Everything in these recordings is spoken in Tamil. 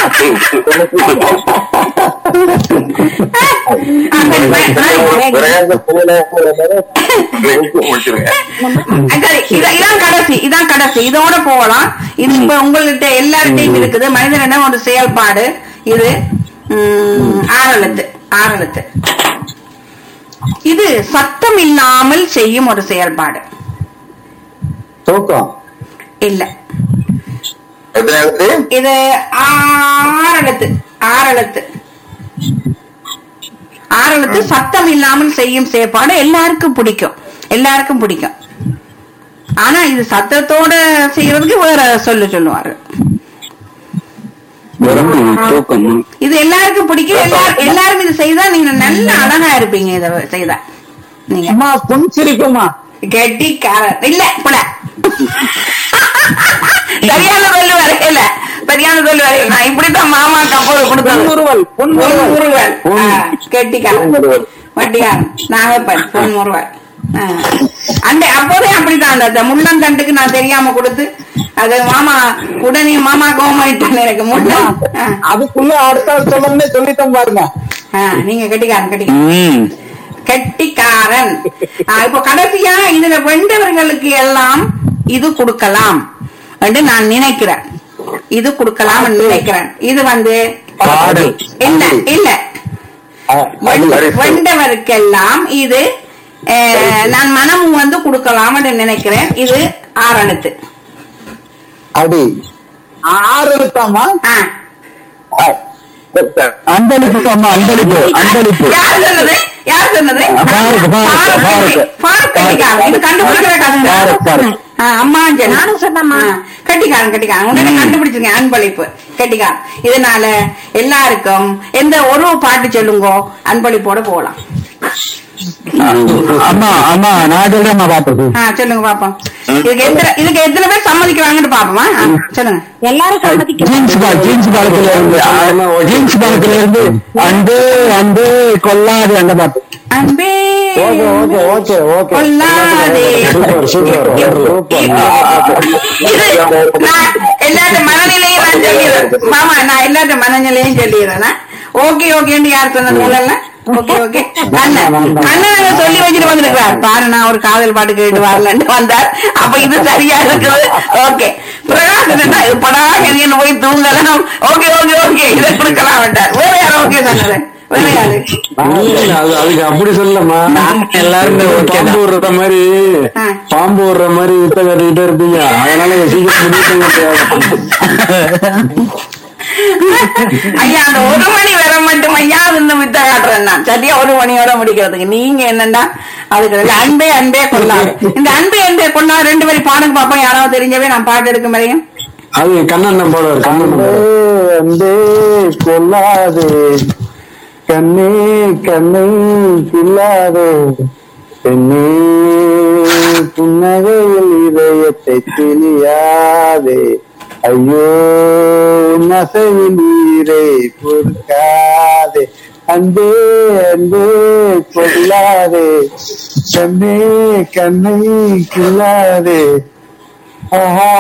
முடிச்சிருங்க சரி, இத- இதான் கடைசி இதான் கடைசி இதோட போகலாம் இது இப்ப உங்கள்கிட்ட எல்லார்ட்டையும் இருக்குது மனிதனிடம் ஒரு செயல்பாடு இது ம், ஆறெழுத்து ஆறெழுத்து இது சத்தம் இல்லாமல் செய்யும் ஒரு செயல்பாடு தூக்கம் இல்ல எத்தனை எழுத்து இது ஆறெழுத்து ஆறெழுத்து ஆறெழுத்து சத்தம் இல்லாமல் செய்யும் செயற்பாடு எல்லாருக்கும் பிடிக்கும் எல்லாருக்கும் பிடிக்கும் ஆனா இது சத்தத்தோட செய்யறதுக்கு வேற சொல்லு சொல்லுவாரு தூக்கம் இது எல்லாருக்கும் பிடிக்கும் எல்லாரும் எல்லாரும் இது செய்தா நீங்க நல்ல அழகா இருப்பீங்க இத செய்தா நீங்க அம்மா புன்சிரிக்குமா கெட்டிக்காரன் இல்ல புல சரியான சொல்லு வரையில சரியான சொல்லு வரையில நான் இப்படித்தான் மாமா கப்போது கொடுத்தது பொன்முறுவல் பொன்முறுவல் பொன்முறுவல் கெட்டிக்காரன் வட்டிக்காரன் நாகப்பன் பொன்முறுவல் ஆ. அந்த அப்போதே அப்படித்தான் அந்த முள்ளந்தண்டுக்கு நான் தெரியாம கொடுத்து அது மாமா உடனே மாமா கோமாயிட்டான் எனக்கு முள்ளம் ஆ. அதுக்குள்ள அடுத்த ஆள் சொல்லணும்னு சொல்லிட்டோம் பாருங்க ஆ, நீங்க கெட்டிக்காரன் கெட்டிக்காரன் கெட்டிக்காரன் ஆ, இப்ப கடைசியா இதுல வென்றவர்களுக்கு எல்லாம் இது கொடுக்கலாம் என்று நான் நினைக்கிறேன் இது கொடுக்கலாம் நினைக்கிறேன் இது வந்து பாடல். இல்ல இல்ல அஹ், வெண்ட- பரிசு. வென்றவருக்கெல்லாம் இது அஹ், நான் மனமும் வந்து கொடுக்கலாம் என்று நினைக்கிறேன் இது ஆறெழுத்து அடி ஆறு எழுத்தாமா ஆ. அன்பளிப்பு அம்மா அன்பளிப்பு அன்பளிப்பு யார் சொன்னது யார் சொன்னது பாருக்கு, பாருக்கு, பாருக்கு. பாருக்கு கட்டிக்காரன் இது கண்டுபிடிக்கிற பாருக்கு, கதை பாருக்கு. ஆ, அம்மா அஞ்சல். நானும் சொன்னம்மா கட்டிக்காரன் கட்டிக்காரன் உடனே கண்டுபிடிச்சிருங்க அன்பளிப்பு கட்டிக்காரன் இதனால எல்லாருக்கும் எந்த ஒரு பாட்டு சொல்லுங்க அன்பளிப்போட போகலாம் அம்மா அம்மா நான் சொல்றேன் பாத்துக்கு ஆ சொல்லுங்க பாப்போம் இதுக்கு எத்தனை இதுக்கு எத்தனை பேர் சம்மதிக்கிறாங்கன்னு பாப்போமா ஆ, சொல்லுங்க எல்லாரும் சம்மதிக்கிறோம் ஜீன்ஸ் பா ஜீன்ஸ் பாலத்துல இருந்து ஜீன்ஸ் பாலத்துல இருந்து அன்பு அன்பு கொல்லாது அந்த பாட்டு அன்பே ஓகே ஓகே ஓகே ஓகே கொல்லாதே சூப்பர் சூப்பர் சூப்பர் இது நான் எல்லாத்த மனநிலையும் நான் சொல்லிடுறேன் மாமா நான் எல்லாத்த மனநிலையும் சொல்லிடுறேன் ஓகே ஓகேன்னு யார் சொன்னது முதல்ல ஓகே ஓகே அண்ணன் அண்ணன் சொல்லி வச்சுட்டு வந்திருக்கிறார் பாரு நான் ஒரு காதல் பாட்டு கேட்டு வரலன்னு வந்தார் அப்ப இது சரியா இருக்குது ஓகே பிரகாசன் என்ன இது படா என்ன போய் தூங்கலாம் ஓகே ஓகே ஓகே இதை கொடுக்கலாம் வேண்டார் வேற யாரும் ஓகே சொன்னது வேற யாரு இல்ல, அது அதுக்கு அப்படி சொல்லமா எல்லாருமே okay தான். பாம்பு விடுற மாதிரி ஆ. பாம்பு விடுற மாதிரி வித்த கட்டிக்கிட்டே இருப்பீங்க அதனால சீக்கிரம் முடிவு ஐயா அந்த ஒரு மணி வர மட்டும் ஐயா இந்த வித்த காட்டுறேன் நான் சரியா ஒரு மணியோட முடிக்கிறதுக்கு நீங்க என்னண்டா அதுக்கு பதிலா அன்பே அன்பே கொள்ளாது இந்த அன்பே அன்பே கொள்ளா ரெண்டு பேரும் பாடுங்க பாப்போம் யாராவது தெரிஞ்சவே நான் பாட்டு எடுக்க மாதிரியும் அது கண்ணன் போல கண்ணன் அன்பே கொல்லாது கண்ணே கண்ணை கில்லாதே பெண்ணே புன்னகையில் இதயத்தை கிளியாதே ஐயோ நசையில் நீரை பொறுக்காதே அன்பே அன்பே கொல்லாதே கண்ணே கண்ணை கில்லாதே ஆஹா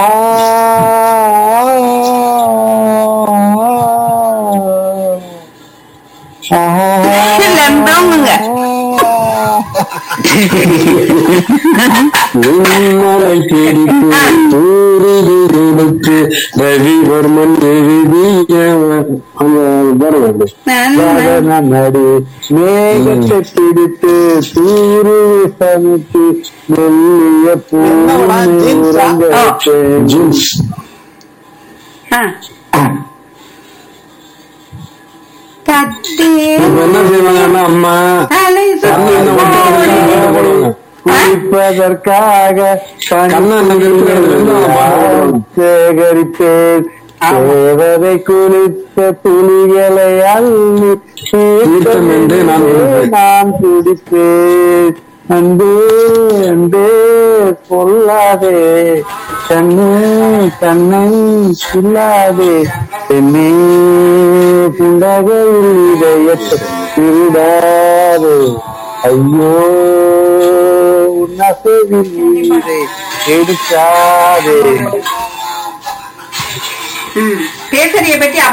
தூங்குங்க உன்மலை பிடித்து ஊருது கொடுத்து ரவிவர்மன் எழுதிய நடி மேகத்தை பிடித்து தூரு சமைத்து மெல்லிய பூரங்க ஜீன்ஸ் ஆ. தட்டி என்ன செய்வாங்கன்னா அம்மா அலை கண்ணு என்ன சுத்தம். போடுவாங்க குளிப்பதற்காக கண்ணன் சேகரிப்பேன் தேவதை குளித்த துளிகளை அள்ளி தீர்த்தம் என்று நான் குடிப்பேன். நான் குடிப்பேன் அன்பே அன்பே சொல்லாதே கண்ணே கண்ணை சொல்லாதே பெண்ணே புண்டகையில் இதயத்தை திருடாதே ஐயோ நசைவில் நீரை எடுக்காதே ம். பேசறிய பற்றி